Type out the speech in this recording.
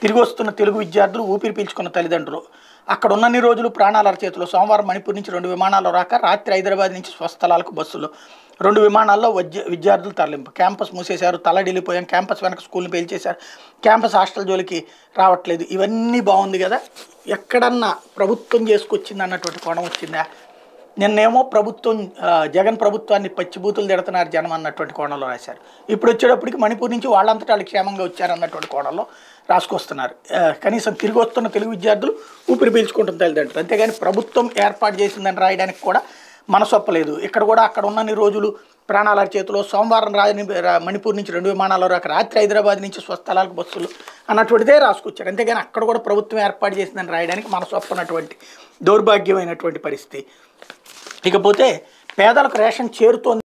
తిరిగి వస్తున్న తెలుగు విద్యార్థులు ఊపిరి పీల్చుకున్న తల్లిదండ్రులు అక్కడ ఉన్నన్ని రోజులు ప్రాణాల అరచేతిలో సోమవారం మణిపూర్ నుంచి రెండు విమానాలు రాక రాత్రి హైదరాబాద్ నుంచి స్వస్థలాలకు బస్సులు రెండు విమానాల్లో వద్య విద్యార్థులు తరలింపు క్యాంపస్ మూసేశారు తలడిల్లిపోయాం క్యాంపస్ వెనక స్కూల్ని పేల్చేశారు క్యాంపస్ హాస్టల్ జోలికి రావట్లేదు ఇవన్నీ బాగుంది కదా ఎక్కడన్నా ప్రభుత్వం చేసుకొచ్చింది అన్నటువంటి కోణం వచ్చిందా నిన్నేమో ప్రభుత్వం ఆ, జగన్ ప్రభుత్వాన్ని పచ్చిబూతులు తిడుతున్నారు జనం అన్నటువంటి కోణంలో రాశారు ఇప్పుడు వచ్చేటప్పటికి మణిపూర్ నుంచి వాళ్ళంతటా వాళ్ళు క్షేమంగా వచ్చారన్నటువంటి కోణంలో రాసుకొస్తున్నారు ఆ, కనీసం తిరిగి వస్తున్న తెలుగు విద్యార్థులు ఊపిరి పీల్చుకుంటుంది తల్లిదండ్రులు అంతేగాని ప్రభుత్వం ఏర్పాటు చేసిందని రాయడానికి కూడా మనసొప్పలేదు ఇక్కడ కూడా అక్కడ ఉన్నన్ని రోజులు ప్రాణాల చేతిలో సోమవారం రాజని రా- మణిపూర్ నుంచి రెండు విమానాలు రాక రాత్రి హైదరాబాద్ నుంచి స్వస్థలాలకు బస్సులు అన్నటువంటిదే రాసుకొచ్చారు అంతేగాని అక్కడ కూడా ప్రభుత్వం ఏర్పాటు చేసిందని రాయడానికి మనసొప్పనటువంటి దౌర్భాగ్యమైనటువంటి పరిస్థితి ఇకపోతే పేదలకు రేషన్ చేరుతోంది